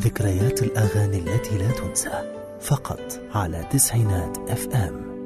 ذكريات الأغاني التي لا تنسى فقط على تسعينات اف ام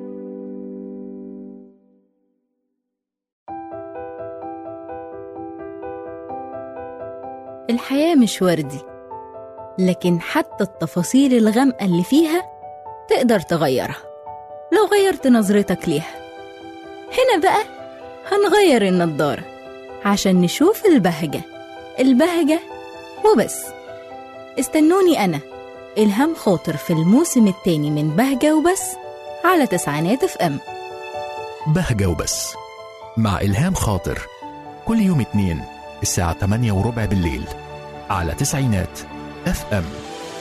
الحياة مش وردي لكن حتى التفاصيل الغامقة اللي فيها تقدر تغيرها لو غيرت نظرتك ليها هنا بقى هنغير النضارة عشان نشوف البهجة البهجة وبس استنوني أنا إلهام خاطر في الموسم التاني من بهجة وبس على تسعينات اف ام بهجة وبس مع إلهام خاطر كل يوم اتنين الساعة 8 وربع بالليل على تسعينات اف ام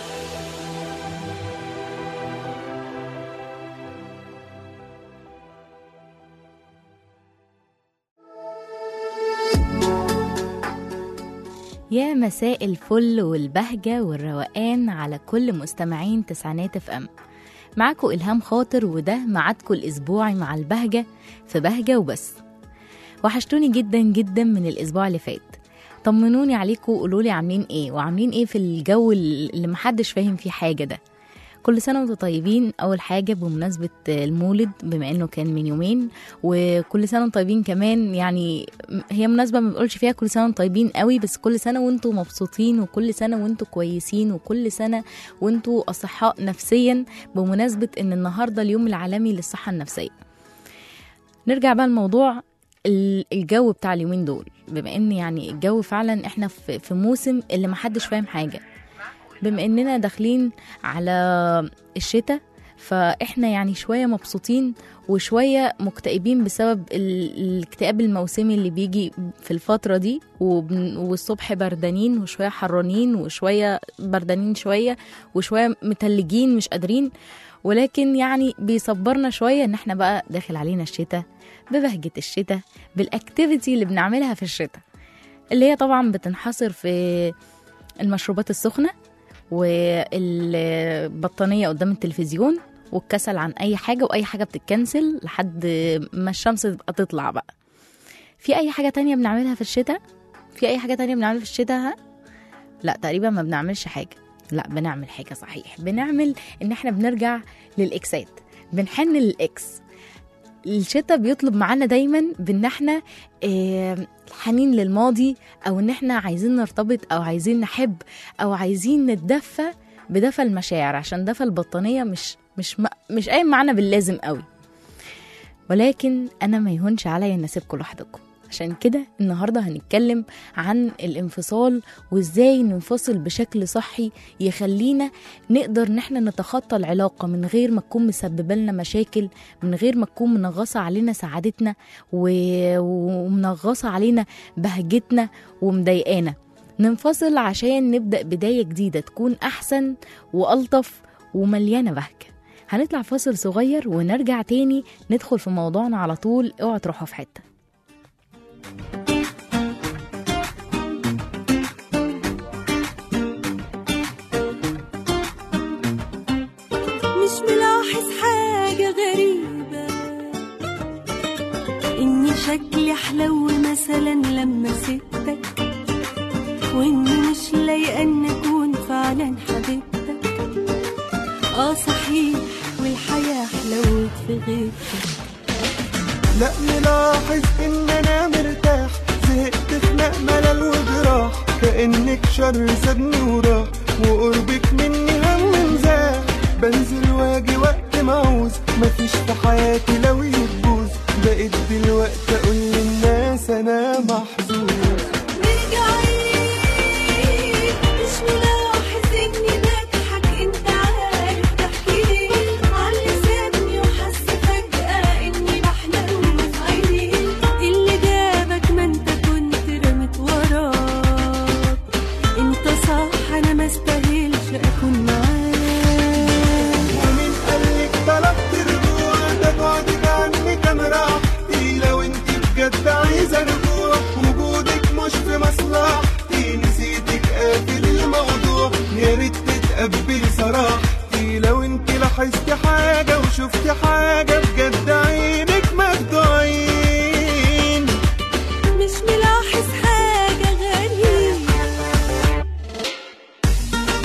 يا مساء الفل والبهجة والروقان على كل مستمعين تسعينات اف ام معاكم إلهام خاطر وده ميعادكم الأسبوعي مع البهجة في بهجة وبس وحشتوني جدا جدا من الأسبوع اللي فات طمنوني عليكم وقولوا لي عاملين ايه وعاملين ايه في الجو اللي محدش فاهم فيه حاجة ده كل سنة وانتم طيبين أول حاجة بمناسبة المولد بما إنه كان من يومين وكل سنة وانتم طيبين كمان يعني هي مناسبة ما بنقولش فيها كل سنة وانتم طيبين قوي بس كل سنة وانتم مبسوطين وكل سنة وانتم كويسين وكل سنة وانتم أصحاء نفسيا بمناسبة إن النهاردة اليوم العالمي للصحة النفسية نرجع بقى الموضوع الجو بتاع اليومين دول بما ان يعني الجو فعلا احنا في في موسم اللي محدش فاهم حاجه بما اننا داخلين على الشتاء فاحنا يعني شويه مبسوطين وشويه مكتئبين بسبب ال- الاكتئاب الموسمي اللي بيجي في الفتره دي وبن- والصبح بردانين وشويه حرانين وشويه بردانين شويه وشويه متلجين مش قادرين ولكن يعني بيصبرنا شويه ان احنا بقى داخل علينا الشتاء ببهجه الشتاء بالاكتيفيتي اللي بنعملها في الشتاء اللي هي طبعا بتنحصر في المشروبات السخنه والبطانيه قدام التلفزيون والكسل عن اي حاجه واي حاجه بتتكنسل لحد ما الشمس تبقى تطلع بقى في اي حاجه تانية بنعملها في الشتاء في اي حاجه تانية بنعملها في الشتاء ها؟ لا تقريبا ما بنعملش حاجه لا بنعمل حاجه صحيح بنعمل ان احنا بنرجع للاكسات بنحن للاكس الشتاء بيطلب معانا دايما بان احنا آه، الحنين للماضي او ان احنا عايزين نرتبط او عايزين نحب او عايزين نتدفى بدفى المشاعر عشان دفى البطانيه مش مش م- مش قايم معانا باللازم قوي ولكن انا ما يهونش عليا ان اسيبكم لوحدكم عشان كده النهارده هنتكلم عن الانفصال وازاي ننفصل بشكل صحي يخلينا نقدر ان احنا نتخطى العلاقه من غير ما تكون مسببه لنا مشاكل من غير ما تكون منغصه علينا سعادتنا و- ومنغصه علينا بهجتنا ومضايقانا ننفصل عشان نبدا بدايه جديده تكون احسن والطف ومليانه بهجه هنطلع فاصل صغير ونرجع تاني ندخل في موضوعنا على طول اوعوا تروحوا في حته مش ملاحظ حاجة غريبة إني شكلي حلو مثلا لما سبتك وإني مش لايقة إن أكون فعلا حبيبتك آه صحيح والحياة حلوت في غيبتك لا ملاحظ ان انا مرتاح زهقت خناق ملل وجراح كانك شر سابني وراح وقربك مني هم زاح بنزل واجي وقت ما عاوز مفيش في حياتي لو يبوظ بقيت دلوقتي اقول للناس انا محظوظ رجعي مش ملاحظ إني بضحك أنت عارف تحكي عاللي سابني وحس فجأة إني بحلم في عيني اللي جابك ما أنت كنت رمت وراك أنت صح أنا ما استاهلش أكون معاك ومين قالك طلبت رجوع ده بعدك عني كان راحتي لو انت بجد عايزه رجوع وجودك مش في مصلحتي نسيتك قافل الموضوع يا ريت تتقبلي صراحتي لو انت لاحظتي حاجه وشفتي حاجه بجد عينك مخدوعين مش ملاحظ حاجة غريبة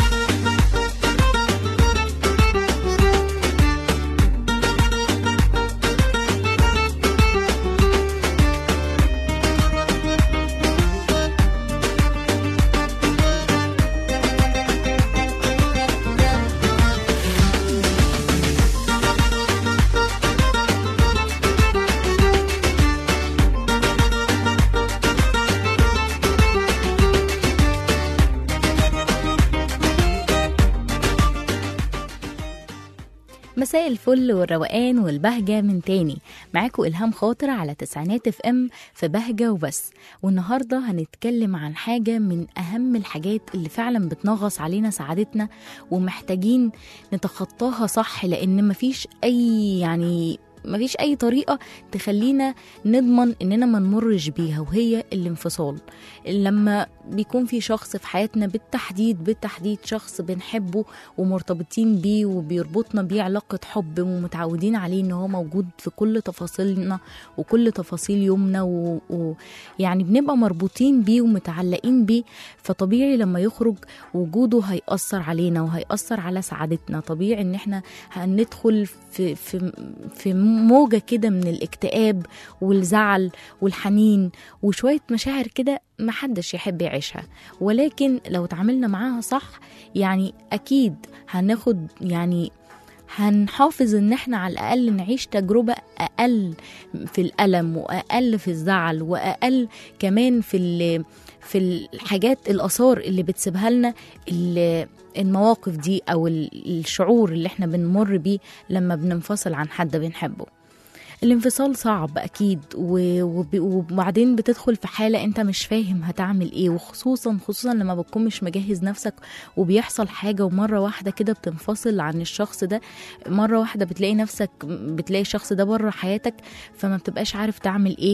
مساء الفل والروقان والبهجة من تاني معاكم إلهام خاطر على تسعينات اف ام في بهجة وبس والنهاردة هنتكلم عن حاجة من أهم الحاجات اللي فعلا بتنغص علينا سعادتنا ومحتاجين نتخطاها صح لأن مفيش أي يعني مفيش أي طريقة تخلينا نضمن إننا ما نمرش بيها وهي الانفصال لما بيكون في شخص في حياتنا بالتحديد بالتحديد شخص بنحبه ومرتبطين بيه وبيربطنا بيه علاقة حب ومتعودين عليه إن هو موجود في كل تفاصيلنا وكل تفاصيل يومنا ويعني و... يعني بنبقى مربوطين بيه ومتعلقين بيه فطبيعي لما يخرج وجوده هيأثر علينا وهيأثر على سعادتنا طبيعي إن احنا هندخل في في في موجة كده من الاكتئاب والزعل والحنين وشوية مشاعر كده محدش يحب يعيشها ولكن لو تعاملنا معاها صح يعني أكيد هناخد يعني هنحافظ ان احنا على الاقل نعيش تجربه اقل في الالم واقل في الزعل واقل كمان في ال- في الحاجات الاثار اللي بتسيبها لنا ال- المواقف دي او ال- الشعور اللي احنا بنمر بيه لما بننفصل عن حد بنحبه الانفصال صعب اكيد و- وب- وبعدين بتدخل في حاله انت مش فاهم هتعمل ايه وخصوصا خصوصا لما بتكون مش مجهز نفسك وبيحصل حاجه ومره واحده كده بتنفصل عن الشخص ده مره واحده بتلاقي نفسك بتلاقي الشخص ده بره حياتك فما بتبقاش عارف تعمل ايه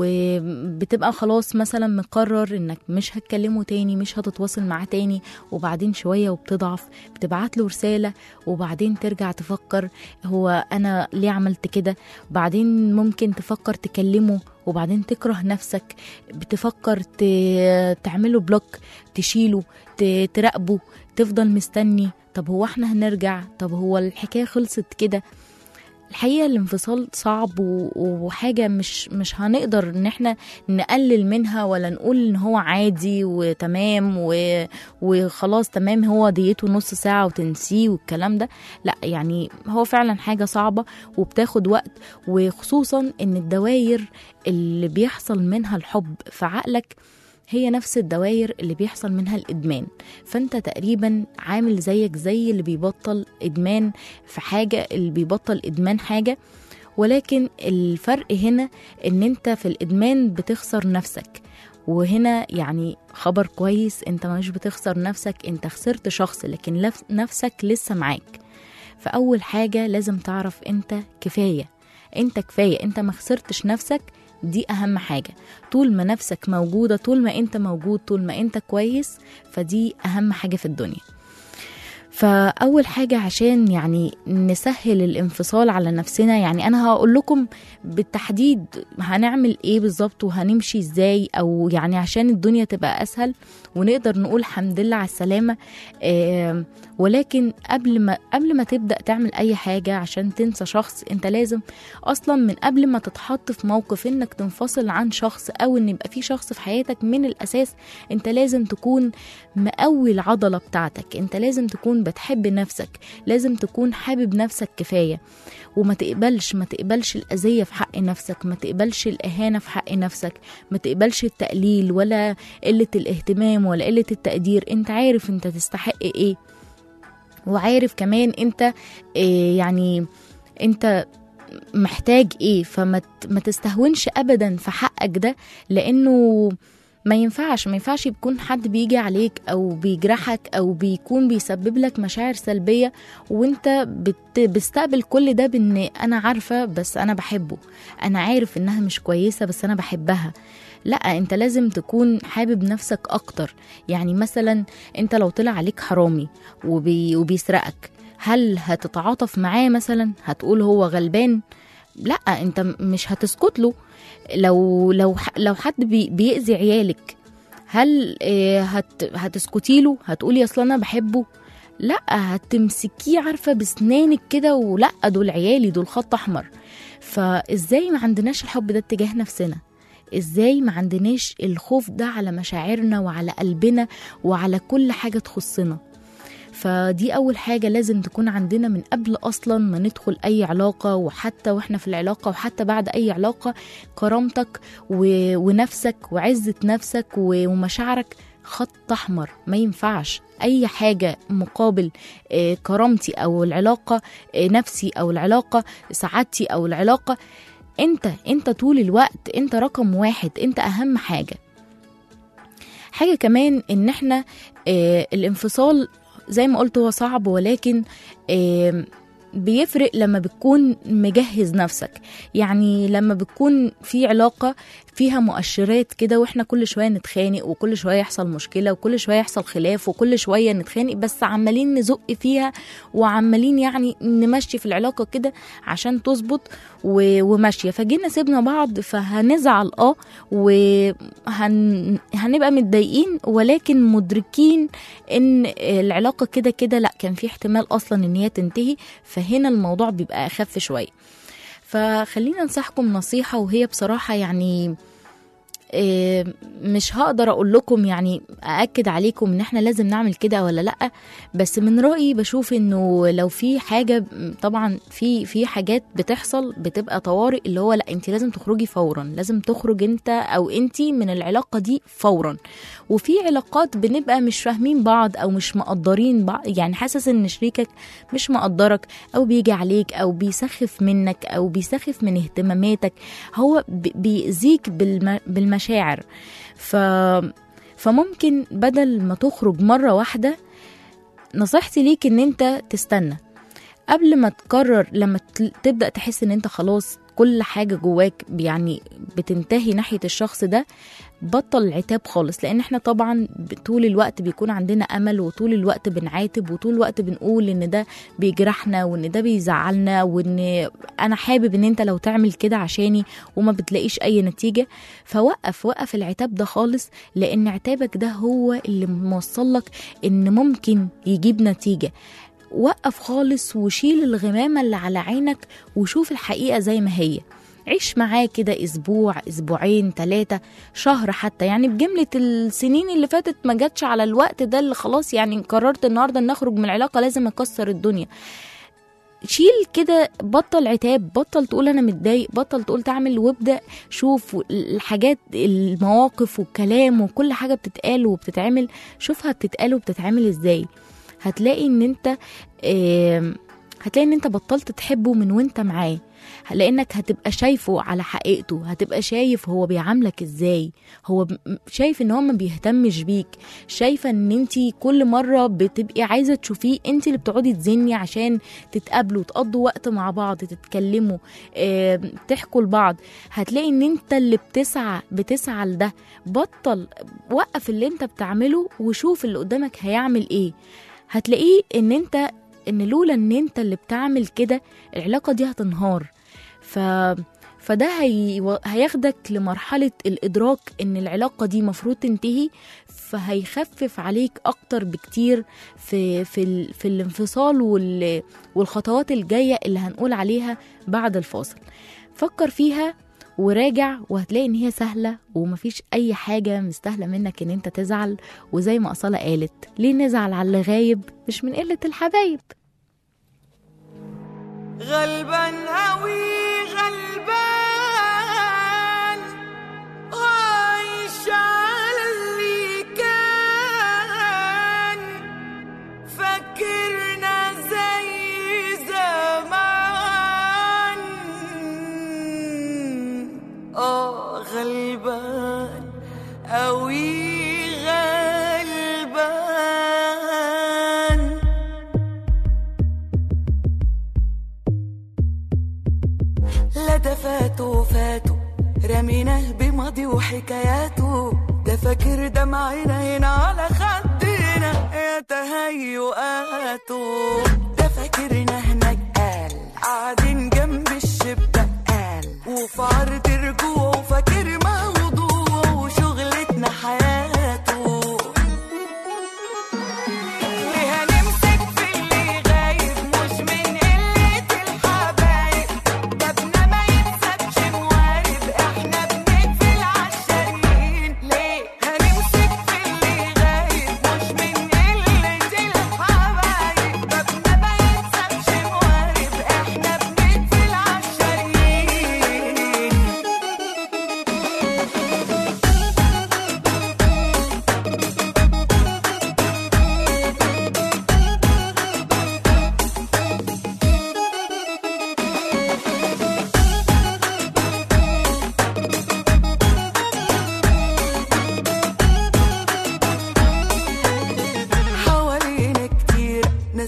وبتبقى خلاص مثلا مقرر انك مش هتكلمه تاني مش هتتواصل معاه تاني وبعدين شويه وبتضعف بتبعت له رساله وبعدين ترجع تفكر هو انا ليه عملت كده بعدين ممكن تفكر تكلمه وبعدين تكره نفسك بتفكر ت- تعمله بلوك تشيله ت- تراقبه تفضل مستني طب هو احنا هنرجع طب هو الحكاية خلصت كده الحقيقة الانفصال صعب و- وحاجة مش مش هنقدر ان احنا نقلل منها ولا نقول ان هو عادي وتمام و- وخلاص تمام هو ديته نص ساعة وتنسيه والكلام ده لا يعني هو فعلا حاجة صعبة وبتاخد وقت وخصوصا ان الدواير اللي بيحصل منها الحب في عقلك هي نفس الدواير اللي بيحصل منها الادمان فانت تقريبا عامل زيك زي اللي بيبطل ادمان في حاجه اللي بيبطل ادمان حاجه ولكن الفرق هنا ان انت في الادمان بتخسر نفسك وهنا يعني خبر كويس انت مش بتخسر نفسك انت خسرت شخص لكن لف- نفسك لسه معاك فاول حاجه لازم تعرف انت كفايه انت كفايه انت ما خسرتش نفسك دي اهم حاجه طول ما نفسك موجوده طول ما انت موجود طول ما انت كويس فدي اهم حاجه في الدنيا فاول حاجه عشان يعني نسهل الانفصال على نفسنا يعني انا هقول لكم بالتحديد هنعمل ايه بالظبط وهنمشي ازاي او يعني عشان الدنيا تبقى اسهل ونقدر نقول الحمد لله على السلامه آه ولكن قبل ما قبل ما تبدا تعمل اي حاجه عشان تنسى شخص انت لازم اصلا من قبل ما تتحط في موقف انك تنفصل عن شخص او ان يبقى في شخص في حياتك من الاساس انت لازم تكون مقوي العضله بتاعتك انت لازم تكون بتحب نفسك لازم تكون حابب نفسك كفايه وما تقبلش ما تقبلش الاذيه في حق نفسك ما تقبلش الاهانه في حق نفسك ما تقبلش التقليل ولا قله الاهتمام ولا قله التقدير انت عارف انت تستحق ايه وعارف كمان انت إيه يعني انت محتاج ايه فما ت- ما تستهونش ابدا في حقك ده لانه ما ينفعش ما ينفعش يكون حد بيجي عليك او بيجرحك او بيكون بيسبب لك مشاعر سلبيه وانت بت بتستقبل كل ده بان انا عارفه بس انا بحبه انا عارف انها مش كويسه بس انا بحبها لا انت لازم تكون حابب نفسك اكتر يعني مثلا انت لو طلع عليك حرامي وبي وبيسرقك هل هتتعاطف معاه مثلا هتقول هو غلبان لا انت م- مش هتسكت له لو لو ح- لو حد بي بيأذي عيالك هل آه، هت هتسكتي له هتقولي اصل انا بحبه لا هتمسكيه عارفه بسنانك كده ولا دول عيالي دول خط احمر فازاي ما عندناش الحب ده اتجاه نفسنا ازاي ما عندناش الخوف ده على مشاعرنا وعلى قلبنا وعلى كل حاجه تخصنا فدي اول حاجه لازم تكون عندنا من قبل اصلا ما ندخل اي علاقه وحتى واحنا في العلاقه وحتى بعد اي علاقه كرامتك و... ونفسك وعزه نفسك و... ومشاعرك خط احمر ما ينفعش اي حاجه مقابل آه، كرامتي او العلاقه آه، نفسي او العلاقه سعادتي او العلاقه انت انت طول الوقت انت رقم واحد انت اهم حاجه حاجه كمان ان احنا آه الانفصال زي ما قلت هو صعب ولكن آه بيفرق لما بتكون مجهز نفسك يعني لما بتكون في علاقة فيها مؤشرات كده واحنا كل شوية نتخانق وكل شوية يحصل مشكلة وكل شوية يحصل خلاف وكل شوية نتخانق بس عمالين نزق فيها وعمالين يعني نمشي في العلاقة كده عشان تظبط و- وماشية فجينا سيبنا بعض فهنزعل اه وهنبقى متضايقين ولكن مدركين ان العلاقة كده كده لا كان في احتمال اصلا ان هي تنتهي فهنا الموضوع بيبقى اخف شوية فخلينا انصحكم نصيحة وهي بصراحة يعني إيه، مش هقدر اقول لكم يعني ااكد عليكم ان احنا لازم نعمل كده ولا لا بس من رايي بشوف انه لو في حاجه طبعا في في حاجات بتحصل بتبقى طوارئ اللي هو لا انت لازم تخرجي فورا لازم تخرج انت او انت من العلاقه دي فورا وفي علاقات بنبقى مش فاهمين بعض او مش مقدرين بعض يعني حاسس ان شريكك مش مقدرك او بيجي عليك او بيسخف منك او بيسخف من اهتماماتك هو بي- بيأذيك بالم... بالمشاعر ف... فممكن بدل ما تخرج مرة واحدة نصيحتي ليك ان انت تستنى قبل ما تقرر لما تل- تبدأ تحس ان انت خلاص كل حاجة جواك يعني بتنتهي ناحية الشخص ده بطل العتاب خالص لان احنا طبعا ب- طول الوقت بيكون عندنا امل وطول الوقت بنعاتب وطول الوقت بنقول ان ده بيجرحنا وان ده بيزعلنا وان انا حابب ان انت لو تعمل كده عشاني وما بتلاقيش اي نتيجة فوقف وقف العتاب ده خالص لان عتابك ده هو اللي موصلك ان ممكن يجيب نتيجة وقف خالص وشيل الغمامة اللي على عينك وشوف الحقيقة زي ما هي عيش معاه كده اسبوع اسبوعين ثلاثة شهر حتى يعني بجملة السنين اللي فاتت ما جاتش على الوقت ده اللي خلاص يعني قررت النهاردة ان اخرج من العلاقة لازم اكسر الدنيا شيل كده بطل عتاب بطل تقول انا متضايق بطل تقول تعمل وابدا شوف الحاجات المواقف والكلام وكل حاجه بتتقال وبتتعمل شوفها بتتقال وبتتعمل ازاي هتلاقي ان انت آم، هتلاقي ان انت بطلت تحبه من وانت معاه لانك هتبقى شايفه على حقيقته هتبقى شايف هو بيعاملك ازاي هو ب- شايف ان هو ما بيهتمش بيك شايفه ان انت كل مره بتبقي عايزه تشوفيه انت اللي بتقعدي تزني عشان تتقابلوا تقضوا وقت مع بعض تتكلموا آه، تحكوا لبعض هتلاقي ان انت اللي بتسعى بتسعى لده بطل وقف اللي انت بتعمله وشوف اللي قدامك هيعمل ايه هتلاقيه ان انت ان لولا ان انت اللي بتعمل كده العلاقه دي هتنهار ف فده هي... هياخدك لمرحلة الإدراك إن العلاقة دي مفروض تنتهي فهيخفف عليك أكتر بكتير في في, ال... في الانفصال وال... والخطوات الجاية اللي هنقول عليها بعد الفاصل فكر فيها وراجع وهتلاقي ان هي سهلة ومفيش اي حاجة مستاهلة منك ان انت تزعل وزي ما أصالة قالت ليه نزعل على اللي غايب مش من قلة الحبايب غلبان أوي غلبان عايش على اللي كان فاكرنا زي زمان اه غلبان أوي غلبان لا ده فاتوا فاتوا رميناه بماضي وحكاياته ده فاكر دمعنا هنا على خدنا يا تهيؤاته ده فاكرنا هناك قال قاعدين جنب الشباك قال وفي عرض رجوعه فاكر موضوعه وشغلتنا حياته ليه هنمسك في اللي غايب مش من قلة الحبايب بابنا ما يتسابش موارب احنا بنقفل عالشاريين ليه هنمسك في اللي غايب مش من قلة الحبايب بابنا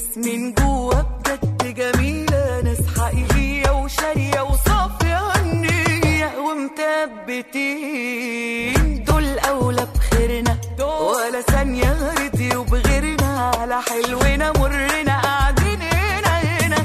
ناس من جوا بجد جميلة ناس حقيقية وشارية وصافية النية ومثبتين دول أولى بخيرنا ولا ثانية رضيوا بغيرنا على حلونا مرنا قاعدين هنا هنا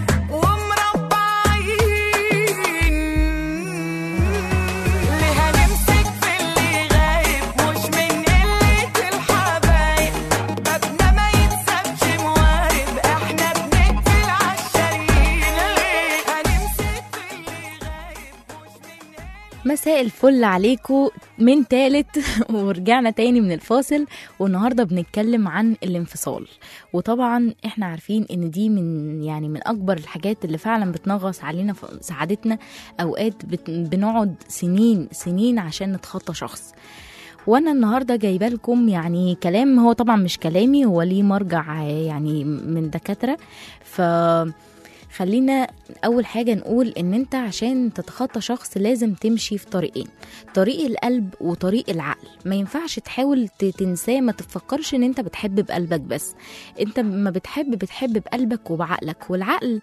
ومربعين ليه هنمسك في اللي غايب مش من قلة الحبايب مبنى ما يتسابش موارب احنا بنقتل عالشرير ليه هنمسك في اللي غايب مش من مساء الفل عليكم من تالت ورجعنا تاني من الفاصل والنهارده بنتكلم عن الانفصال وطبعا احنا عارفين ان دي من يعني من اكبر الحاجات اللي فعلا بتنغص علينا ف- سعادتنا اوقات بت- بنقعد سنين سنين عشان نتخطى شخص وانا النهارده جايبه لكم يعني كلام هو طبعا مش كلامي هو ليه مرجع يعني من دكاتره ف خلينا اول حاجه نقول ان انت عشان تتخطى شخص لازم تمشي في طريقين طريق القلب وطريق العقل ما ينفعش تحاول ت- تنساه ما تفكرش ان انت بتحب بقلبك بس انت ما بتحب بتحب بقلبك وبعقلك والعقل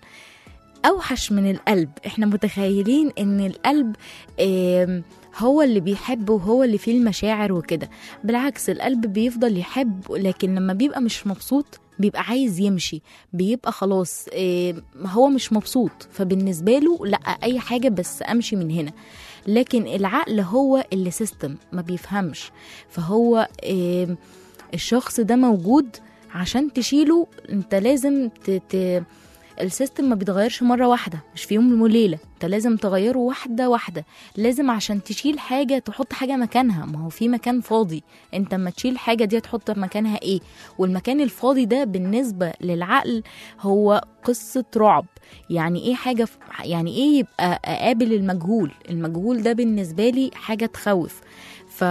اوحش من القلب احنا متخيلين ان القلب آم، هو اللي بيحب وهو اللي فيه المشاعر وكده بالعكس القلب بيفضل يحب لكن لما بيبقى مش مبسوط بيبقى عايز يمشي بيبقى خلاص آم، هو مش مبسوط فبالنسبة له لا أي حاجة بس أمشي من هنا لكن العقل هو اللي سيستم ما بيفهمش فهو آم، الشخص ده موجود عشان تشيله انت لازم ت... ت... السيستم ما بيتغيرش مرة واحدة مش في يوم وليلة انت لازم تغيره واحدة واحدة لازم عشان تشيل حاجة تحط حاجة مكانها ما هو في مكان فاضي انت اما تشيل حاجة دي تحط مكانها ايه والمكان الفاضي ده بالنسبة للعقل هو قصة رعب يعني ايه حاجة ف- يعني ايه يبقى اقابل المجهول المجهول ده بالنسبة لي حاجة تخوف ف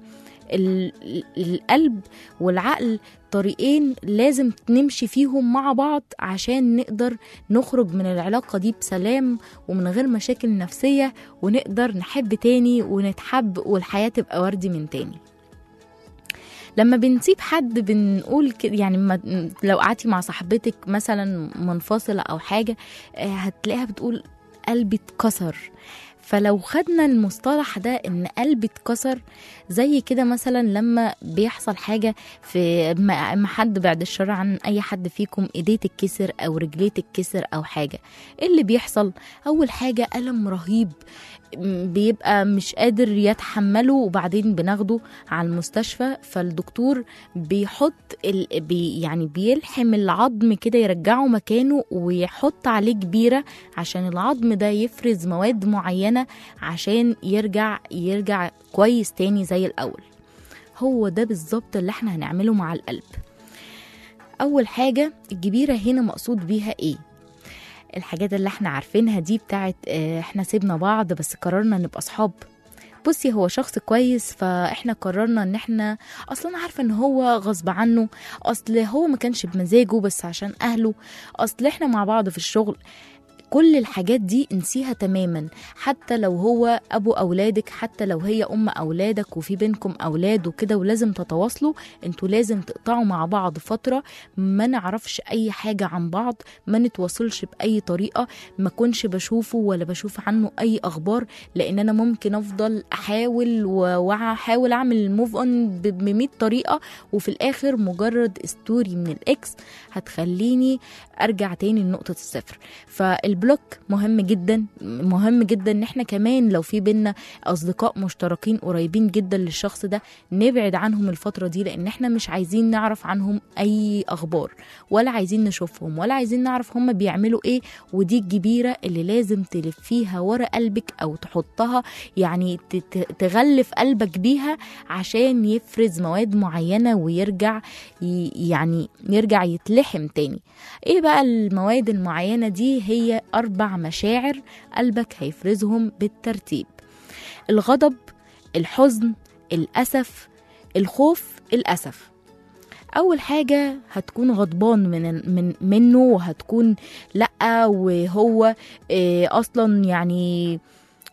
ال- ال- القلب والعقل طريقين لازم نمشي فيهم مع بعض عشان نقدر نخرج من العلاقة دي بسلام ومن غير مشاكل نفسية ونقدر نحب تاني ونتحب والحياة تبقى وردي من تاني لما بنسيب حد بنقول كده يعني ما لو قعدتي مع صاحبتك مثلا منفصلة أو حاجة آه، هتلاقيها بتقول قلبي اتكسر فلو خدنا المصطلح ده ان قلبي اتكسر زي كده مثلا لما بيحصل حاجه في ما ما حد بعد الشر عن اي حد فيكم ايديه تتكسر او رجليه تتكسر او حاجه ايه اللي بيحصل اول حاجه الم رهيب م- بيبقى مش قادر يتحمله وبعدين بناخده على المستشفى فالدكتور بيحط ال... بي يعني بيلحم العظم كده يرجعه مكانه ويحط عليه كبيره عشان العظم ده يفرز مواد معينه عشان يرجع يرجع كويس تاني زي الاول هو ده بالظبط اللي احنا هنعمله مع القلب اول حاجه الجبيره هنا مقصود بيها ايه الحاجات اللي احنا عارفينها دي بتاعت اه، احنا سيبنا بعض بس قررنا نبقى صحاب بصي هو شخص كويس فاحنا قررنا ان احنا اصلا انا عارفه ان هو غصب عنه اصل هو ما كانش بمزاجه بس عشان اهله اصل احنا مع بعض في الشغل كل الحاجات دي انسيها تماما حتى لو هو ابو اولادك حتى لو هي ام اولادك وفي بينكم اولاد وكده ولازم تتواصلوا انتوا لازم تقطعوا مع بعض فتره ما نعرفش اي حاجه عن بعض ما نتواصلش باي طريقه ما كنش بشوفه ولا بشوف عنه اي اخبار لان انا ممكن افضل احاول و- واحاول اعمل موف اون ب 100 طريقه وفي الاخر مجرد ستوري من الاكس هتخليني ارجع تاني لنقطه الصفر فالبلوك مهم جدا مهم جدا ان احنا كمان لو في بينا اصدقاء مشتركين قريبين جدا للشخص ده نبعد عنهم الفتره دي لان احنا مش عايزين نعرف عنهم اي اخبار ولا عايزين نشوفهم ولا عايزين نعرف هم بيعملوا ايه ودي الجبيره اللي لازم تلفيها ورا قلبك او تحطها يعني ت- ت- تغلف قلبك بيها عشان يفرز مواد معينه ويرجع ي- يعني يرجع يتلحم تاني ايه بقى المواد المعينه دي هي اربع مشاعر قلبك هيفرزهم بالترتيب الغضب الحزن الاسف الخوف الاسف اول حاجه هتكون غضبان من من منه وهتكون لا وهو إيه اصلا يعني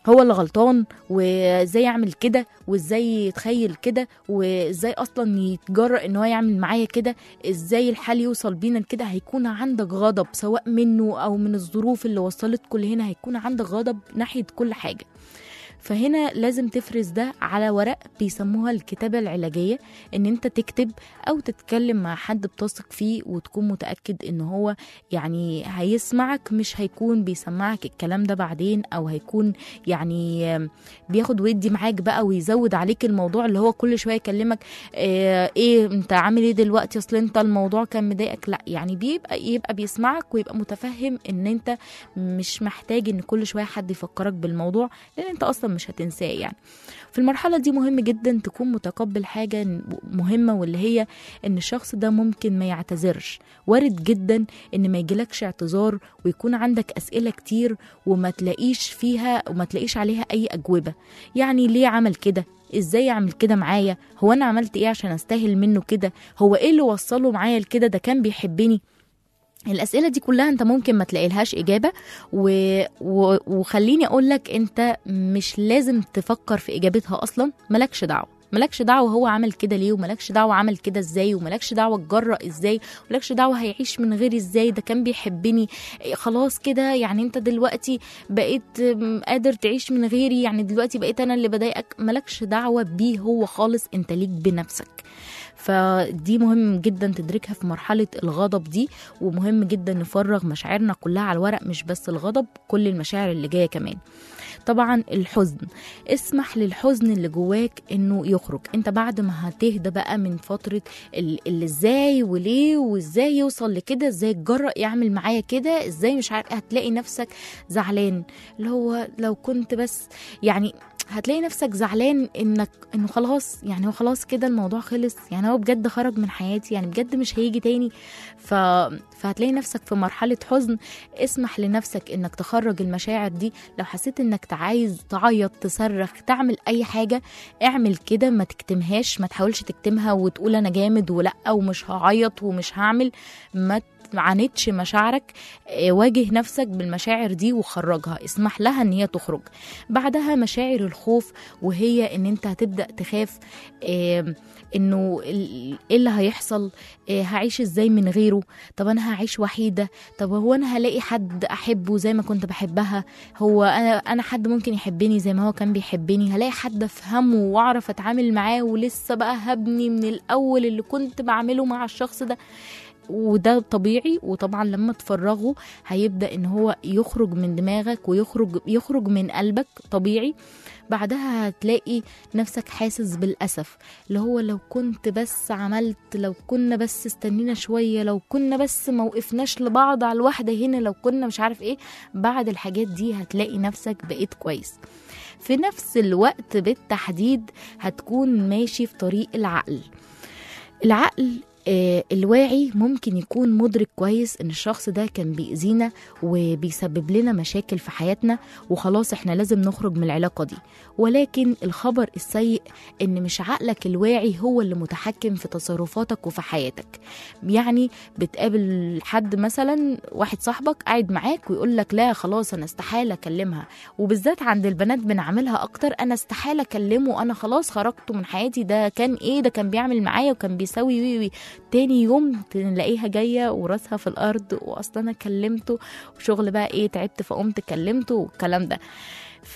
هو اللي غلطان وازاي يعمل كده وازاي يتخيل كده وازاي اصلا يتجرأ ان هو يعمل معايا كده ازاي الحال يوصل بينا لكده هيكون عندك غضب سواء منه او من الظروف اللي وصلتكم لهنا هيكون عندك غضب ناحية كل حاجة فهنا لازم تفرز ده على ورق بيسموها الكتابة العلاجية ان انت تكتب او تتكلم مع حد بتثق فيه وتكون متأكد ان هو يعني هيسمعك مش هيكون بيسمعك الكلام ده بعدين او هيكون يعني آم، بياخد ويدي معاك بقى ويزود عليك الموضوع اللي هو كل شوية يكلمك اه ايه انت عامل ايه دلوقتي اصل انت الموضوع كان مضايقك لا يعني بيبقى يبقى بيسمعك ويبقى متفهم ان انت مش محتاج ان كل شوية حد يفكرك بالموضوع لان انت اصلا مش هتنساه يعني في المرحلة دي مهم جدا تكون متقبل حاجة مهمة واللي هي ان الشخص ده ممكن ما يعتذرش وارد جدا ان ما يجيلكش اعتذار ويكون عندك اسئلة كتير وما تلاقيش فيها وما تلاقيش عليها اي اجوبة يعني ليه عمل كده ازاي يعمل كده معايا هو انا عملت ايه عشان استاهل منه كده هو ايه اللي وصله معايا لكده ده كان بيحبني الأسئلة دي كلها أنت ممكن ما تلاقيلهاش إجابة و... و... وخليني أقولك أنت مش لازم تفكر في إجابتها أصلا ملكش دعوة ملكش دعوة هو عمل كده ليه وملكش دعوة عمل كده ازاي وملكش دعوة اتجرأ ازاي وملكش دعوة هيعيش من غير ازاي ده كان بيحبني إيه خلاص كده يعني انت دلوقتي بقيت م، قادر تعيش من غيري يعني دلوقتي بقيت انا اللي بضايقك ملكش دعوة بيه هو خالص انت ليك بنفسك فدي مهم جدا تدركها في مرحلة الغضب دي ومهم جدا نفرغ مشاعرنا كلها على الورق مش بس الغضب كل المشاعر اللي جاية كمان طبعا الحزن اسمح للحزن اللي جواك انه يخرج انت بعد ما هتهدى بقى من فترة ال- اللي ازاي وليه وازاي يوصل لكده ازاي اتجرأ يعمل معايا كده ازاي مش عارف هتلاقي نفسك زعلان اللي هو لو كنت بس يعني هتلاقي نفسك زعلان انك انه خلاص يعني هو خلاص كده الموضوع خلص يعني هو بجد خرج من حياتي يعني بجد مش هيجي تاني ف... فهتلاقي نفسك في مرحلة حزن اسمح لنفسك انك تخرج المشاعر دي لو حسيت انك عايز تعيط تصرخ تعمل اي حاجة اعمل كده ما تكتمهاش ما تحاولش تكتمها وتقول انا جامد ولا ومش هعيط ومش هعمل ما عانتش مشاعرك آه، واجه نفسك بالمشاعر دي وخرجها اسمح لها ان هي تخرج بعدها مشاعر الخوف وهي ان انت هتبدا تخاف آه، انه ال- ايه اللي هيحصل آه، هعيش ازاي من غيره طب انا هعيش وحيده طب هو انا هلاقي حد احبه زي ما كنت بحبها هو انا انا حد ممكن يحبني زي ما هو كان بيحبني هلاقي حد افهمه واعرف اتعامل معاه ولسه بقى هبني من الاول اللي كنت بعمله مع الشخص ده وده طبيعي وطبعا لما تفرغه هيبدا ان هو يخرج من دماغك ويخرج يخرج من قلبك طبيعي بعدها هتلاقي نفسك حاسس بالاسف اللي هو لو كنت بس عملت لو كنا بس استنينا شويه لو كنا بس ما وقفناش لبعض على الواحده هنا لو كنا مش عارف ايه بعد الحاجات دي هتلاقي نفسك بقيت كويس في نفس الوقت بالتحديد هتكون ماشي في طريق العقل العقل آه، الواعي ممكن يكون مدرك كويس ان الشخص ده كان بيأذينا وبيسبب لنا مشاكل في حياتنا وخلاص احنا لازم نخرج من العلاقة دي ولكن الخبر السيء ان مش عقلك الواعي هو اللي متحكم في تصرفاتك وفي حياتك يعني بتقابل حد مثلا واحد صاحبك قاعد معاك ويقول لك لا خلاص انا استحالة اكلمها وبالذات عند البنات بنعملها اكتر انا استحالة اكلمه انا خلاص خرجته من حياتي ده كان ايه ده كان بيعمل معايا وكان بيسوي وي وي تاني يوم تلاقيها جاية وراسها في الأرض وأصلا أنا كلمته وشغل بقى إيه تعبت فقمت كلمته والكلام ده ف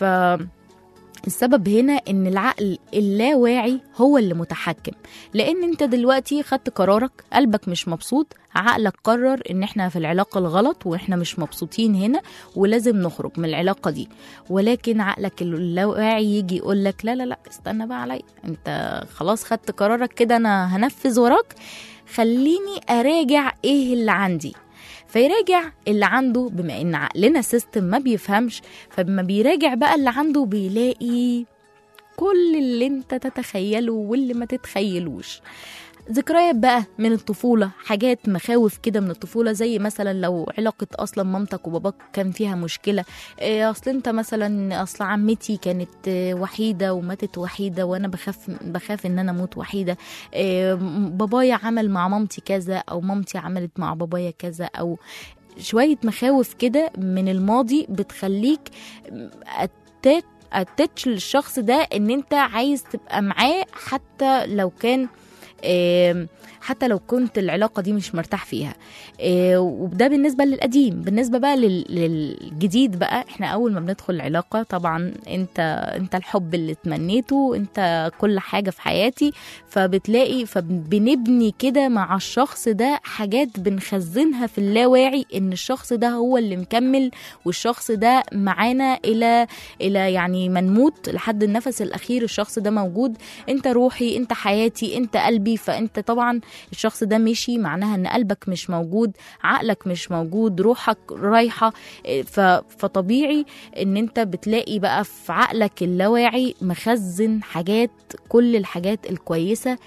السبب هنا ان العقل اللاواعي هو اللي متحكم لان انت دلوقتي خدت قرارك قلبك مش مبسوط عقلك قرر ان احنا في العلاقة الغلط واحنا مش مبسوطين هنا ولازم نخرج من العلاقة دي ولكن عقلك اللاواعي يجي يقول لك لا لا لا استنى بقى عليا انت خلاص خدت قرارك كده انا هنفذ وراك خليني اراجع ايه اللي عندي فيراجع اللي عنده بما ان عقلنا سيستم ما بيفهمش فلما بيراجع بقى اللي عنده بيلاقي كل اللي انت تتخيله واللي ما تتخيلوش ذكريات بقى من الطفولة حاجات مخاوف كده من الطفولة زي مثلا لو علاقة أصلا مامتك وباباك كان فيها مشكلة إيه أصل أنت مثلا أصل عمتي كانت آه، وحيدة وماتت وحيدة وأنا بخاف بخاف إن أنا أموت وحيدة إيه بابايا عمل مع مامتي كذا أو مامتي عملت مع بابايا كذا أو شوية مخاوف كده من الماضي بتخليك أتاك اتتش للشخص ده ان انت عايز تبقى معاه حتى لو كان آم، حتى لو كنت العلاقه دي مش مرتاح فيها آه، وده بالنسبه للقديم بالنسبه بقى لل- للجديد بقى احنا اول ما بندخل العلاقه طبعا انت انت الحب اللي تمنيته انت كل حاجه في حياتي فبتلاقي فبنبني كده مع الشخص ده حاجات بنخزنها في اللاواعي ان الشخص ده هو اللي مكمل والشخص ده معانا الى الى يعني ما نموت لحد النفس الاخير الشخص ده موجود انت روحي انت حياتي انت قلبي فانت طبعا الشخص ده مشي معناها ان قلبك مش موجود عقلك مش موجود روحك رايحه إيه، ف- فطبيعي ان انت بتلاقي بقى في عقلك اللاواعي مخزن حاجات كل الحاجات الكويسه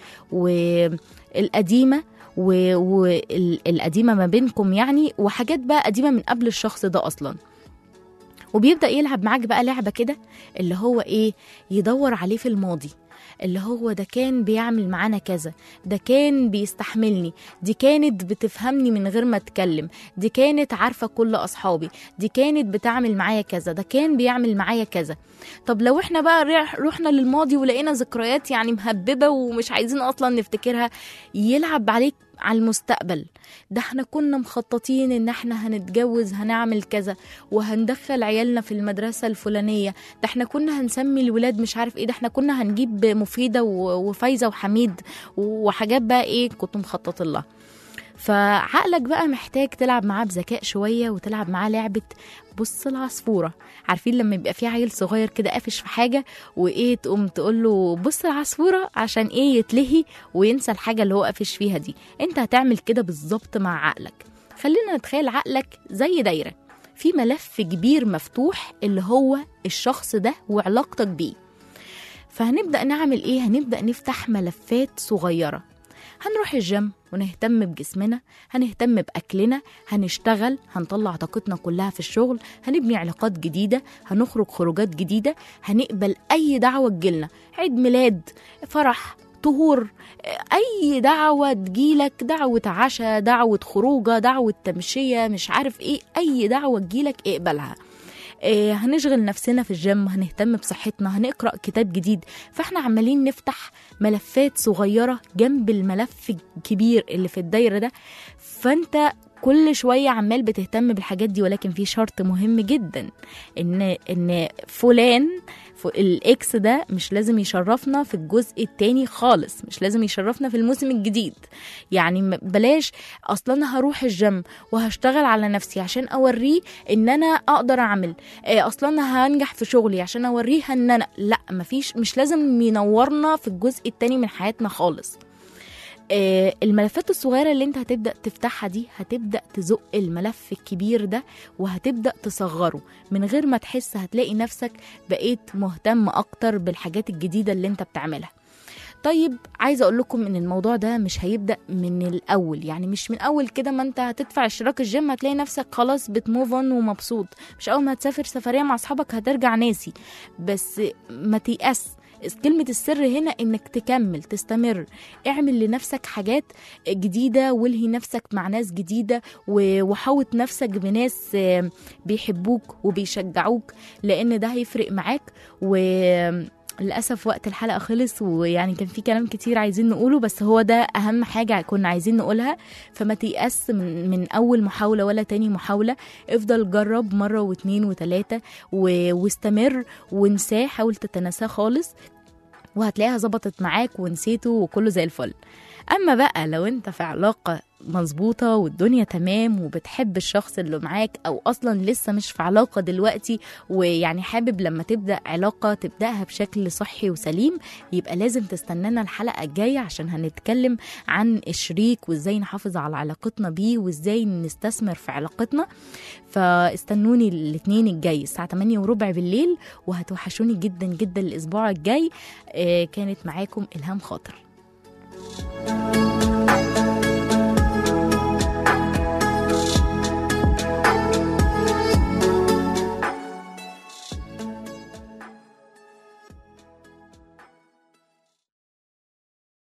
والقديمه والقديمه ما بينكم يعني وحاجات بقى قديمه من قبل الشخص ده اصلا وبيبدا يلعب معاك بقى لعبه كده اللي هو ايه يدور عليه في الماضي اللي هو ده كان بيعمل معانا كذا ده كان بيستحملني دي كانت بتفهمني من غير ما اتكلم دي كانت عارفه كل اصحابي دي كانت بتعمل معايا كذا ده كان بيعمل معايا كذا طب لو احنا بقى رح- رحنا للماضي ولقينا ذكريات يعني مهببه ومش عايزين اصلا نفتكرها يلعب عليك على المستقبل ده احنا كنا مخططين ان احنا هنتجوز هنعمل كذا وهندخل عيالنا في المدرسة الفلانية ده احنا كنا هنسمي الولاد مش عارف ايه ده احنا كنا هنجيب مفيدة و- وفايزة وحميد وحاجات بقى ايه كنت مخطط لها فعقلك بقى محتاج تلعب معاه بذكاء شوية وتلعب معاه لعبة بص العصفورة عارفين لما يبقى في عيل صغير كده قافش في حاجة وايه تقوم تقول له بص العصفورة عشان ايه يتلهي وينسى الحاجة اللي هو قافش فيها دي انت هتعمل كده بالظبط مع عقلك خلينا نتخيل عقلك زي دايرة في ملف كبير مفتوح اللي هو الشخص ده وعلاقتك بيه فهنبدأ نعمل ايه هنبدأ نفتح ملفات صغيرة هنروح الجيم ونهتم بجسمنا هنهتم بأكلنا هنشتغل هنطلع طاقتنا كلها في الشغل هنبني علاقات جديدة هنخرج خروجات جديدة هنقبل أي دعوة تجيلنا عيد ميلاد فرح طهور أي دعوة تجيلك دعوة عشاء دعوة خروجة دعوة تمشية مش عارف إيه أي دعوة تجيلك اقبلها آه، هنشغل نفسنا في الجيم هنهتم بصحتنا هنقرا كتاب جديد فاحنا عمالين نفتح ملفات صغيره جنب الملف الكبير اللي في الدايره ده فانت كل شويه عمال بتهتم بالحاجات دي ولكن في شرط مهم جدا ان ان فلان ف- الاكس ده مش لازم يشرفنا في الجزء التاني خالص مش لازم يشرفنا في الموسم الجديد يعني م- بلاش اصلا انا هروح الجيم وهشتغل على نفسي عشان اوريه ان انا اقدر اعمل آه، اصلا انا هنجح في شغلي عشان اوريها ان انا لا مفيش مش لازم ينورنا في الجزء التاني من حياتنا خالص آه، الملفات الصغيرة اللي انت هتبدأ تفتحها دي هتبدأ تزق الملف الكبير ده وهتبدأ تصغره من غير ما تحس هتلاقي نفسك بقيت مهتم أكتر بالحاجات الجديدة اللي انت بتعملها طيب عايزه اقول لكم ان الموضوع ده مش هيبدا من الاول يعني مش من اول كده ما انت هتدفع اشتراك الجيم هتلاقي نفسك خلاص بتموف اون ومبسوط مش اول ما هتسافر سفريه مع اصحابك هترجع ناسي بس ما تيأس كلمة السر هنا انك تكمل تستمر اعمل لنفسك حاجات جديدة والهي نفسك مع ناس جديدة و- وحوط نفسك بناس آه، بيحبوك وبيشجعوك لان ده هيفرق معاك و للأسف وقت الحلقة خلص ويعني كان في كلام كتير عايزين نقوله بس هو ده أهم حاجة كنا عايزين نقولها فما تيأس من, من أول محاولة ولا تاني محاولة افضل جرب مرة واتنين وتلاتة و... واستمر وانساه حاول تتناساه خالص وهتلاقيها ظبطت معاك ونسيته وكله زي الفل اما بقى لو انت في علاقه مظبوطه والدنيا تمام وبتحب الشخص اللي معاك او اصلا لسه مش في علاقه دلوقتي ويعني حابب لما تبدا علاقه تبداها بشكل صحي وسليم يبقى لازم تستنانا الحلقه الجايه عشان هنتكلم عن الشريك وازاي نحافظ على علاقتنا بيه وازاي نستثمر في علاقتنا فاستنوني الاثنين الجاي الساعه 8 وربع بالليل وهتوحشوني جدا جدا الاسبوع الجاي آه، كانت معاكم الهام خاطر